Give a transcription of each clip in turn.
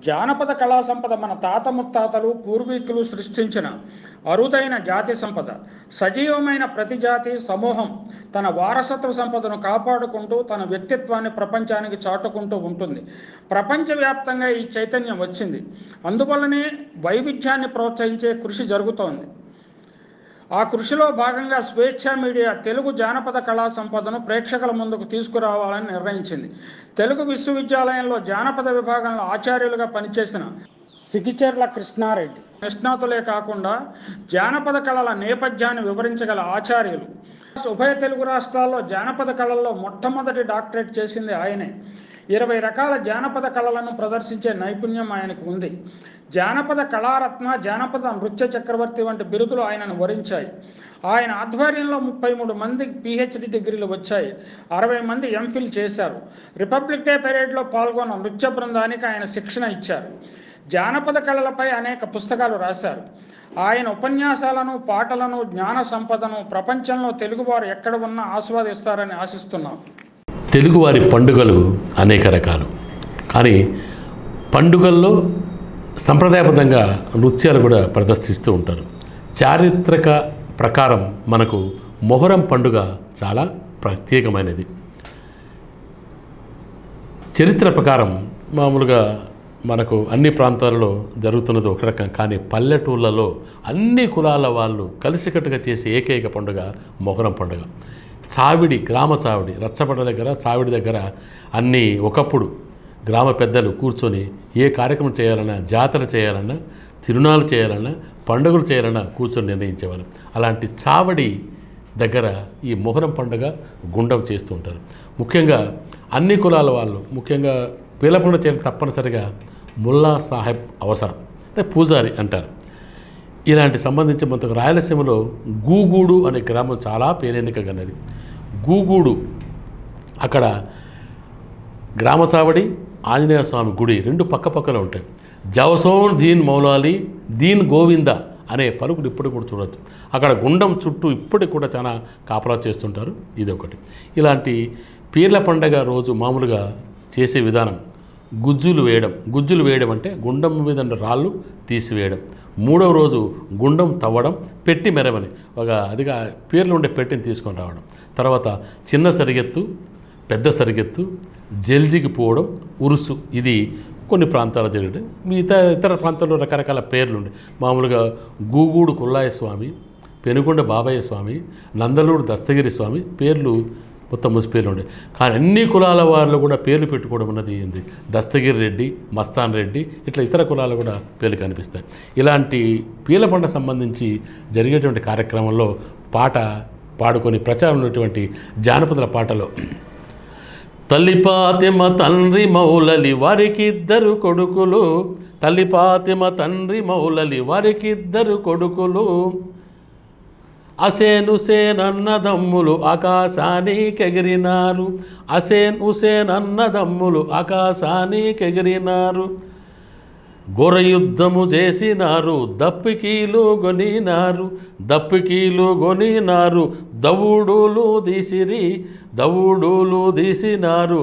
జానపద కళా సంపద మన తాత ముత్తాతలు పూర్వీకులు సృష్టించిన అరుదైన జాతి సంపద సజీవమైన ప్రతి జాతి సమూహం తన వారసత్వ సంపదను కాపాడుకుంటూ తన వ్యక్తిత్వాన్ని ప్రపంచానికి చాటుకుంటూ ఉంటుంది ప్రపంచవ్యాప్తంగా ఈ చైతన్యం వచ్చింది అందువల్లనే వైవిధ్యాన్ని ప్రోత్సహించే కృషి జరుగుతోంది ఆ కృషిలో భాగంగా స్వేచ్ఛ మీడియా తెలుగు జానపద కళా సంపదను ప్రేక్షకుల ముందుకు తీసుకురావాలని నిర్ణయించింది తెలుగు విశ్వవిద్యాలయంలో జానపద విభాగంలో ఆచార్యులుగా పనిచేసిన సిగిచెర్ల కృష్ణారెడ్డి నిష్ణాతులే కాకుండా జానపద కళల నేపథ్యాన్ని వివరించగల ఆచార్యులు ఉభయ తెలుగు రాష్ట్రాల్లో జానపద కళల్లో మొట్టమొదటి డాక్టరేట్ చేసింది ఆయనే ఇరవై రకాల జానపద కళలను ప్రదర్శించే నైపుణ్యం ఆయనకు ఉంది జానపద కళారత్న జానపద నృత్య చక్రవర్తి వంటి బిరుదులు ఆయనను వరించాయి ఆయన ఆధ్వర్యంలో ముప్పై మూడు మంది పిహెచ్డి డిగ్రీలు వచ్చాయి అరవై మంది ఎంఫిల్ చేశారు రిపబ్లిక్ డే పెరేడ్లో పాల్గొన్న నృత్య బృందానికి ఆయన శిక్షణ ఇచ్చారు జానపద కళలపై అనేక పుస్తకాలు రాశారు ఆయన ఉపన్యాసాలను పాటలను జ్ఞాన సంపదను ప్రపంచంలో తెలుగువారు ఎక్కడ ఉన్నా ఆస్వాదిస్తారని ఆశిస్తున్నాం తెలుగువారి పండుగలు అనేక రకాలు కానీ పండుగల్లో సంప్రదాయబద్ధంగా నృత్యాలు కూడా ప్రదర్శిస్తూ ఉంటారు చారిత్రక ప్రకారం మనకు మొహరం పండుగ చాలా ప్రత్యేకమైనది చరిత్ర ప్రకారం మామూలుగా మనకు అన్ని ప్రాంతాలలో జరుగుతున్నది ఒక రకం కానీ పల్లెటూళ్ళలో అన్ని కులాల వాళ్ళు కలిసికట్టుగా చేసే ఏకైక పండుగ మొహరం పండుగ చావిడి గ్రామ చావిడి రచ్చబండ దగ్గర చావిడి దగ్గర అన్నీ ఒకప్పుడు గ్రామ పెద్దలు కూర్చొని ఏ కార్యక్రమం చేయాలన్నా జాతర చేయాలన్నా తిరునాళ్ళు చేయాలన్నా పండుగలు చేయాలన్నా కూర్చొని నిర్ణయించేవారు అలాంటి చావడి దగ్గర ఈ మొహరం పండుగ గుండం చేస్తూ ఉంటారు ముఖ్యంగా అన్ని కులాల వాళ్ళు ముఖ్యంగా పీలపండ చేయడం తప్పనిసరిగా ముల్లా సాహెబ్ అవసరం అంటే పూజారి అంటారు ఇలాంటి సంబంధించి మనకు రాయలసీమలో గూగూడు అనే గ్రామం చాలా పేరెన్నికగన్నది గూగూడు అక్కడ గ్రామ చావడి ఆంజనేయ స్వామి గుడి రెండు పక్క పక్కన ఉంటాయి జవసోన్ దీన్ మౌలాలి దీన్ గోవింద అనే పలుకులు ఇప్పుడు కూడా చూడొచ్చు అక్కడ గుండం చుట్టూ ఇప్పటికి కూడా చాలా కాపలా చేస్తుంటారు ఇది ఒకటి ఇలాంటి పీర్ల పండగ రోజు మామూలుగా చేసే విధానం గుజ్జులు వేయడం గుజ్జులు వేయడం అంటే గుండం మీద ఉన్న రాళ్ళు తీసివేయడం మూడవ రోజు గుండం తవ్వడం పెట్టి మెరవని ఒక అదిగా పేర్లు ఉండే పెట్టిని తీసుకొని రావడం తర్వాత చిన్న సరిగెత్తు పెద్ద సరిగెత్తు జల్జికి పోవడం ఉరుసు ఇది కొన్ని ప్రాంతాల్లో జరిగింది మిగతా ఇతర ప్రాంతాల్లో రకరకాల పేర్లు ఉండే మామూలుగా గూగూడు కుల్లాయ స్వామి పెనుగొండ బాబయ్య స్వామి నందలూరు దస్తగిరి స్వామి పేర్లు మొత్తం ముసి పేర్లు ఉండే కానీ అన్ని కులాల వాళ్ళు కూడా పేర్లు పెట్టుకోవడం అన్నది ఏంది దస్తగిరి రెడ్డి మస్తాన్ రెడ్డి ఇట్లా ఇతర కులాలు కూడా పేర్లు కనిపిస్తాయి ఇలాంటి పీల పంట సంబంధించి జరిగేటువంటి కార్యక్రమంలో పాట పాడుకొని ప్రచారం ఉన్నటువంటి జానపదుల పాటలో తల్లి పాతిమ తండ్రి మౌలలి వారికిద్దరు కొడుకులు తల్లి పాతిమ తండ్రి మౌలలి వారికిద్దరు కొడుకులు అసేన్ హుసేన్ అన్నదమ్ములు ఆకాశానికెగిరినారు అసేన్ హుసేన్ అన్నదమ్ములు ఆకాశానికెగిరినారు ఘోర యుద్ధము చేసినారు దప్పికీలు గొనినారు దప్పికీలు గొనినారు దవుడులు తీసిరి దవుడులు తీసినారు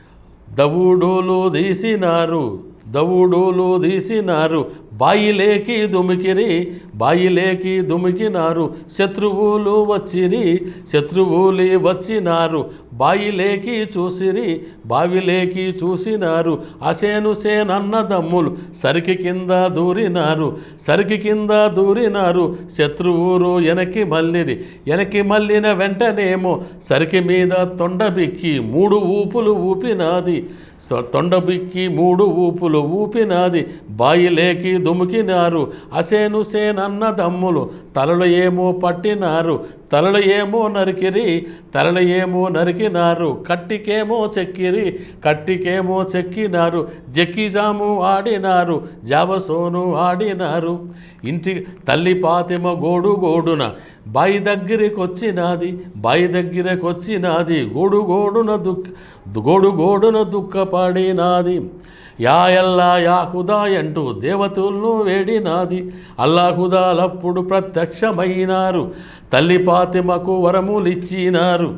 దవుడులు తీసినారు దవుడులు తీసినారు బాయిలేకి దుమికిరి బాయిలేకి దుమికినారు శత్రువులు వచ్చిరి శత్రువులు వచ్చినారు బాయిలేకి చూసిరి బావిలేకి చూసినారు అసేను సేనన్నదమ్ములు సరికి కింద దూరినారు సరికి కింద దూరినారు శత్రువురు వెనక్కి మల్లిరి వెనక్కి మల్లిన వెంటనేమో సరికి మీద తొండబిక్కి మూడు ఊపులు ఊపినాది స- తొండబిక్కి మూడు ఊపులు ఊపినాది బాయిలేకి దుముకినారు అసేను సేనన్నదమ్ములు తలలు ఏమో పట్టినారు తలలు ఏమో నరికిరి తలలు ఏమో నరికినారు కట్టికేమో చెక్కిరి కట్టికేమో చెక్కినారు జక్కిజాము ఆడినారు జావసోను ఆడినారు ఇంటి తల్లి పాతిమ గోడు గోడున బాయి దగ్గరికి వచ్చినాది బాయి దగ్గరకు వచ్చినాది గోడు గోడున దుఃఖ గోడు గోడున దుఃఖపడినాది యా ఎల్లా యా ఖుదా అంటూ దేవతలను వేడినాది అల్లా ఖుదాలప్పుడు ప్రత్యక్షమైనారు తల్లి పాతిమకు వరములిచ్చినారు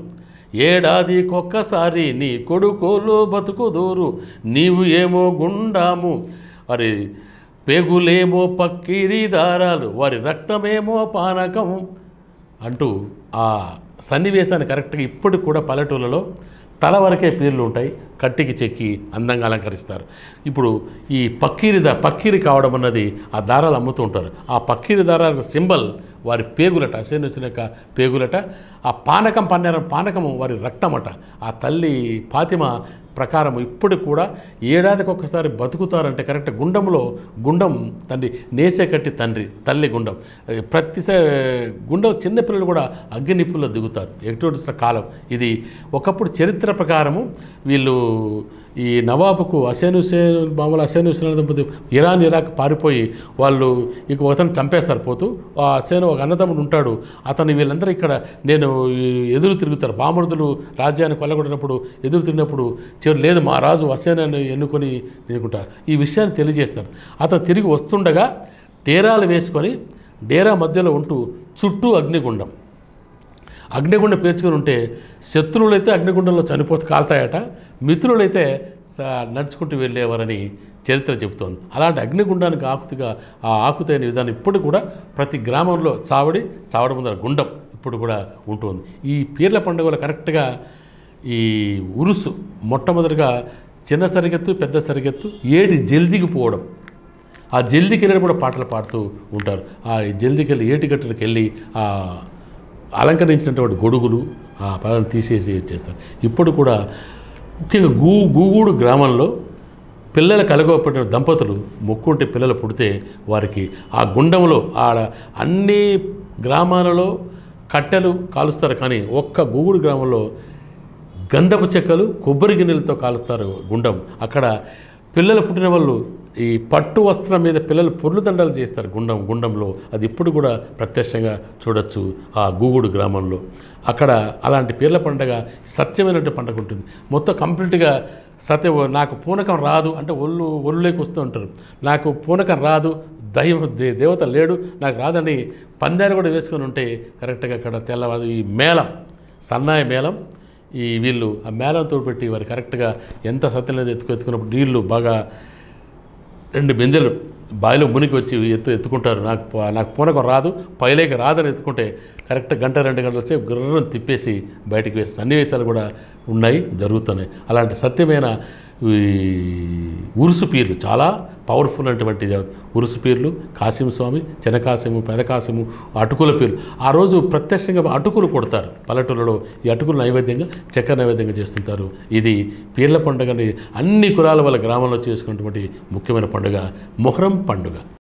ఏడాదికొక్కసారి నీ కొడుకోలు బతుకుదూరు నీవు ఏమో గుండాము వారి పేగులేమో పక్కిరి దారాలు వారి రక్తమేమో పానకం అంటూ ఆ సన్నివేశాన్ని కరెక్ట్గా ఇప్పటికి కూడా పల్లెటూళ్ళలో తల వరకే పీర్లు ఉంటాయి కట్టికి చెక్కి అందంగా అలంకరిస్తారు ఇప్పుడు ఈ పక్కీరి దా పక్కీరి కావడం అన్నది ఆ దారాలు అమ్ముతూ ఉంటారు ఆ పక్కీరి దారాలకు సింబల్ వారి పేగులట అసేను వచ్చిన యొక్క పేగులట ఆ పానకం పన్నెరం పానకము వారి రక్తమట ఆ తల్లి ఫాతిమ ప్రకారం ఇప్పుడు కూడా ఏడాదికి ఒక్కసారి బతుకుతారంటే కరెక్ట్ గుండంలో గుండం తండ్రి నేసే కట్టి తండ్రి తల్లి గుండం ప్రతిసారి గుండం చిన్నపిల్లలు కూడా అగ్ని నిప్పుల్లో దిగుతారు ఎటువంటి కాలం ఇది ఒకప్పుడు చరిత్ర ప్రకారము వీళ్ళు ఈ నవాబుకు హసేన్ హుసేన్ మామూలు హసేన్ హుసేన్ దంపతి ఇరాన్ ఇరాక్ పారిపోయి వాళ్ళు ఇక ఒకతను చంపేస్తారు పోతూ ఆ హసేన్ ఒక అన్నదమ్ముడు ఉంటాడు అతను వీళ్ళందరూ ఇక్కడ నేను ఈ ఎదురు తిరుగుతారు బామరుదులు రాజ్యాన్ని కొల్లగొట్టినప్పుడు ఎదురు తిరిగినప్పుడు చివరి లేదు మా రాజు హసేన్ అని ఎన్నుకొని ఎన్నుకుంటారు ఈ విషయాన్ని తెలియజేస్తారు అతను తిరిగి వస్తుండగా డేరాలు వేసుకొని డేరా మధ్యలో ఉంటూ చుట్టూ అగ్నిగుండం అగ్నిగుండం పేర్చుకొని ఉంటే శత్రువులైతే అగ్నిగుండంలో చనిపోతే కాలుతాయట మిత్రులైతే స- నడుచుకుంటూ వెళ్ళేవారని చరిత్ర చెబుతోంది అలాంటి అగ్నిగుండానికి ఆకుతిగా ఆ ఆకుతైన విధానం ఇప్పుడు కూడా ప్రతి గ్రామంలో చావడి చావడి ముందర గుండం ఇప్పుడు కూడా ఉంటుంది ఈ పీర్ల పండుగలు కరెక్ట్గా ఈ ఉరుసు మొట్టమొదటిగా చిన్న సరిగెత్తు పెద్ద సరిగెత్తు ఏడి జల్దికి పోవడం ఆ జల్దికి వెళ్ళి కూడా పాటలు పాడుతూ ఉంటారు ఆ జల్దికి వెళ్ళి ఏటిగట్టులకు వెళ్ళి ఆ అలంకరించినటువంటి గొడుగులు ఆ పదాలను తీసేసి చేస్తారు ఇప్పుడు కూడా ముఖ్యంగా గూ గూగూడు గ్రామంలో పిల్లలు కలగొప్పటిన దంపతులు మొక్కుంటే పిల్లలు పుడితే వారికి ఆ గుండంలో ఆడ అన్ని గ్రామాలలో కట్టెలు కాలుస్తారు కానీ ఒక్క గూగుడు గ్రామంలో గంధపు చెక్కలు కొబ్బరి గిన్నెలతో కాలుస్తారు గుండం అక్కడ పిల్లలు పుట్టిన వాళ్ళు ఈ పట్టు వస్త్రం మీద పిల్లలు పొర్లు దండలు చేస్తారు గుండం గుండంలో అది ఇప్పుడు కూడా ప్రత్యక్షంగా చూడొచ్చు ఆ గూగుడు గ్రామంలో అక్కడ అలాంటి పీర్ల పండగ సత్యమైనటువంటి పండగ ఉంటుంది మొత్తం కంప్లీట్గా సత్య నాకు పూనకం రాదు అంటే ఒళ్ళు ఒళ్ళులోకి వస్తూ ఉంటారు నాకు పూనకం రాదు దైవం దే- దేవత లేడు నాకు రాదని పందాలు కూడా వేసుకొని ఉంటే కరెక్ట్గా అక్కడ తెల్లవారు ఈ మేళం సన్నాయి మేళం ఈ వీళ్ళు ఆ మేళంతో పెట్టి వారు కరెక్ట్గా ఎంత సత్యం లేదు ఎత్తుకు ఎత్తుకున్నప్పుడు నీళ్లు బాగా రెండు బిందెలు బావిలో మునికి వచ్చి ఎత్తు ఎత్తుకుంటారు నాకు ప- నాకు పూనకం రాదు పైలేక రాదని ఎత్తుకుంటే కరెక్ట్ గంట రెండు గంటల సేపు గుర్రం తిప్పేసి బయటికి వేసే సన్నివేశాలు కూడా ఉన్నాయి జరుగుతున్నాయి అలాంటి సత్యమైన ఈ ఉరుసు పీర్లు చాలా పవర్ఫుల్ అటువంటి ఉరుసు పీర్లు కాసిం స్వామి చినకాసిము పెదకాసిము అటుకుల పీర్లు ఆ రోజు ప్రత్యక్షంగా అటుకులు కొడతారు పల్లెటూళ్ళలో ఈ అటుకులు నైవేద్యంగా చక్కెర నైవేద్యంగా చేస్తుంటారు ఇది పీర్ల పండుగని అన్ని కులాల వాళ్ళ గ్రామంలో చేసుకున్నటువంటి ముఖ్యమైన పండుగ మొహరం పండుగ